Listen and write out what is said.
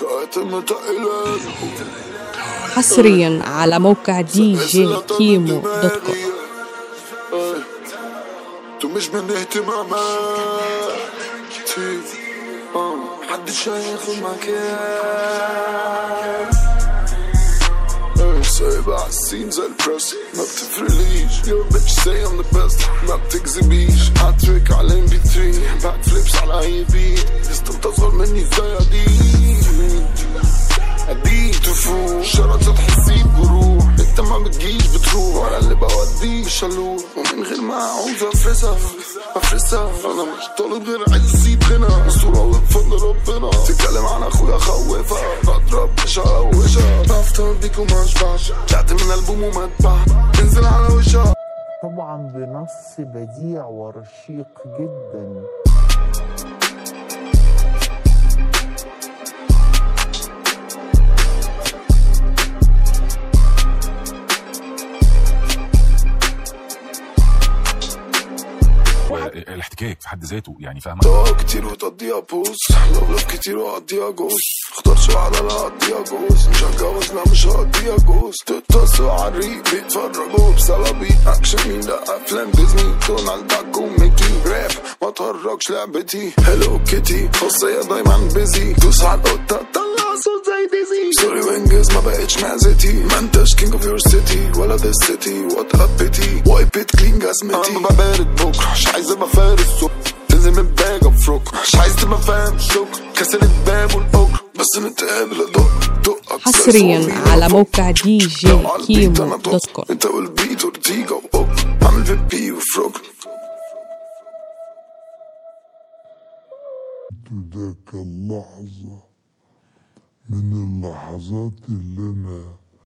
كاتم تقلال حصريا على موقع دي جي كيمو دوت كوم انتو مش من اهتماماتي آه، محدش هياخد مكان سايب عالسين زي البريس ما بتفرقليش يور بيتش ساي ام ذا بيست ما بتكذبيش هاتريك على ام بي 3 باك فليبس على اي بيت لسه انت اصغر مني ازاي اديك اديك تفوق شرط تحسي بجروح انت ما بتجيش بتروح ولا اللي بوديه شلوح ومن غير ما اعوز افرسها افرسها انا مش طالب غير عزي غنى الصورة وبفضل ربنا تتكلم عن اخويا خوفها بضرب مش هقوشها بفطر بيك وما اشبعش طلعت من البوم وما اتبع انزل على وشها طبعا بنص بديع ورشيق جدا الاحتكاك في حد ذاته يعني فاهمه دواء كتير وتقضيها بوس لو لف كتير وقضيها جوز اختار شعر لا اقضيها جوز مش هتجوز لا مش هقضيها جوز تتصل على الريق بيتفرجوا بسببي اكشن مين ده افلام ديزني دونالد داك وميكي راب ما تهرجش لعبتي هلو كيتي خاصية دايما بيزي دوس على القطة طلع صوت زي ديزي سوري وينجز ما بقتش معزتي ما انتش كينج اوف يور سيتي ولا ذا سيتي وات اب بيتي وايب ات كلين جسمتي انا ببقى بارد بكره مش عايز ابقى فارس صبح تنزل من باج افرك مش عايز تبقى فاهم شكر كسر الباب والاجر بس نتقابل ادق دق حصريا على موقع دي جي كيمو دوت كوم انت والبيت اورتيجا وأوك عامل في بي وفروج ذاك اللحظة من اللحظات اللي أنا